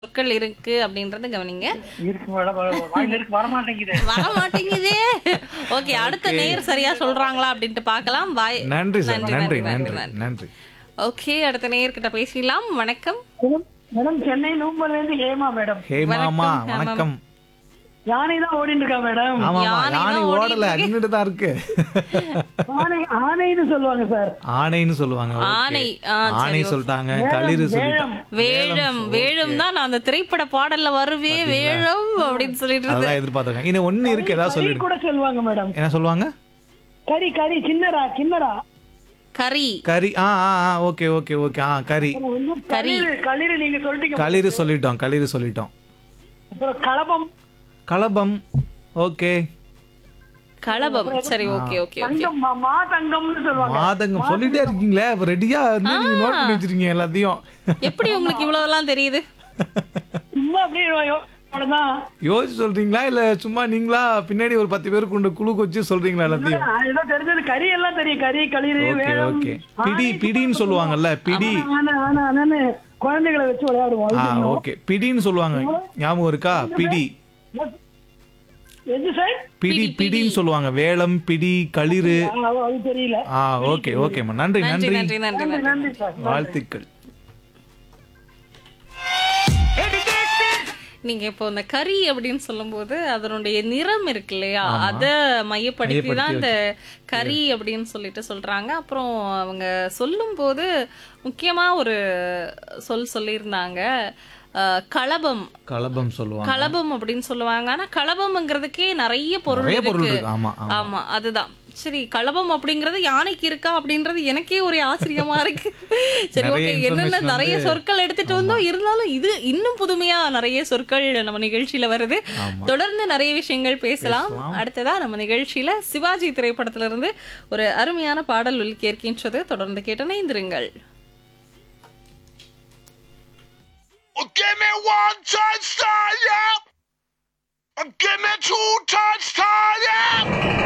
சொற்கள் இருக்கு அப்படின்றத கவனிங்க இருக்கு மேடம் வாயில இருக்கு வர மாட்டேங்குது வர மாட்டேங்குதே ஓகே அடுத்த நேர் சரியா சொல்றாங்களா அப்படின்ட்டு பார்க்கலாம் பாய் நன்றி சார் நன்றி நன்றி நன்றி ஓகே அடுத்த நேயர்கிட்ட பேசலாம் வணக்கம் மேடம், மேடம் சென்னை நூம்பர்ல இருந்து ஹேமா மேடம் ஹே மாமா வணக்கம் யானை தான் ஓடிட்டு இருக்கா மேடம் ஆமா ஆமா யானை யானை தான் ஓடல ஓடிட்டு நின்னுட்டு தான் இருக்கு ஆனை ஆனைன்னு சொல்லுவாங்க சார் ஆணைன்னு சொல்லுவாங்க okay. ஆணை, ஆ, சரி, ஆணை okay. சொல்லிட்டாங்க களிறு சொல்லிட்டாங்க வேழம் வேழம் தான் நான் அந்த திரைப்பட பாடல்ல வருவே வேழம் அப்படின்னு சொல்லிட்டு இருந்தேன். அதான் எதிர்பார்த்தாங்க இன்னும் ஒண்ணு இருக்கு ஏதாவது கறி சொல்லிடுங்க கூட சொல்லுவாங்க மேடம் என்ன சொல்லுவாங்க கறி கறி சின்னரா சின்னரா கரி கறி ஆ ஆ ஆ ஓகே ஓகே ஓகே ஆ கறி வந்து களிறு களிறு நீங்க சொல்லிட்டீங்க களிறு சொல்லிட்டோம் களிறு சொல்லிட்டோம் அப்புறம் கலபம் கலபம் ஓகே களபம் சரி ஓகே ஓகே ஓகே தங்கம் மா- மா தங்கம்னு சொல்லுவாங்க மாதங்கம் சொல்லிட்டே இருக்கீங்களே அப்ப ரெடியா வந்து நீங்க நோட் பண்ணி வச்சிருக்கீங்க எல்லாத்தையும் எப்படி உங்களுக்கு இவ்வளவுலாம் தெரியுது சும்மா அப்படியே யோ- அவ்வளவுதான் யோசிச்சு சொல்றீங்களா இல்ல சும்மா நீங்களா பின்னாடி ஒரு பத்து பேர் கொண்டு குழுக்கு வச்சு சொல்றீங்களா எல்லாத்தையும் ஏதோ தெரிஞ்சது கறி எல்லாம் தெரியும் கறி களிறு ஓகே வேலம் ஓகே பிடி பிடின்னு சொல்லுவாங்கல்ல பிடி ஆனா ஆனா ஆனான்னு குழந்தைகளை வச்சு விளையாடுவோம் ஆ ஓகே பிடின்னு சொல்லுவாங்க ஞாபகம் இருக்கா பிடி எது சார் பிடி பிடின்னு சொல்லுவாங்க வேலம் பிடி களிறு அது தெரியல ஆ ஓகே ஓகேம்மா நன்றி நன்றி நன்றி நன்றி நன்றி நன்றி நன்றி சார் வாழ்த்துக்கள் நீங்க இப்போ இந்த கறி அப்படின்னு சொல்லும்போது அதனுடைய நிறம் இருக்கு இல்லையா அத மையப்படுத்தி தான் இந்த கறி அப்படின்னு சொல்லிட்டு சொல்றாங்க அப்புறம் அவங்க சொல்லும்போது முக்கியமா ஒரு சொல் சொல்லியிருந்தாங்க அஹ், களபம் கலபம் சொல்லுவாங்க களபம் அப்படின்னு சொல்லுவாங்க ஆனா களபம்ங்கிறதுக்கே நிறைய பொருள் நிறைய பொருள் இருக்கு இருக்கு ஆமா ஆமா ஆமா அதுதான் சரி களபம் அப்படிங்கறது யானைக்கு இருக்கா அப்படின்றது எனக்கே ஒரு ஆச்சரியமா இருக்கு சரி நிறைய ஓகே என்னென்ன information நிறைய வந்து- சொற்கள் எடுத்துட்டு வந்தோம் இருந்தாலும் இது இன்னும் புதுமையா நிறைய சொற்கள் நம்ம நிகழ்ச்சியில வருது ஆமா. தொடர்ந்து நிறைய விஷயங்கள் பேசலாம் அடுத்ததா நம்ம நிகழ்ச்சியில சிவாஜி திரைப்படத்துல இருந்து ஒரு அருமையான பாடல் ஒலிக்கேற்கின்றது தொடர்ந்து கேட்டு இணைந்திருங்கள் Well, give me one touchdown, yeah. Give me two touchdowns, yeah.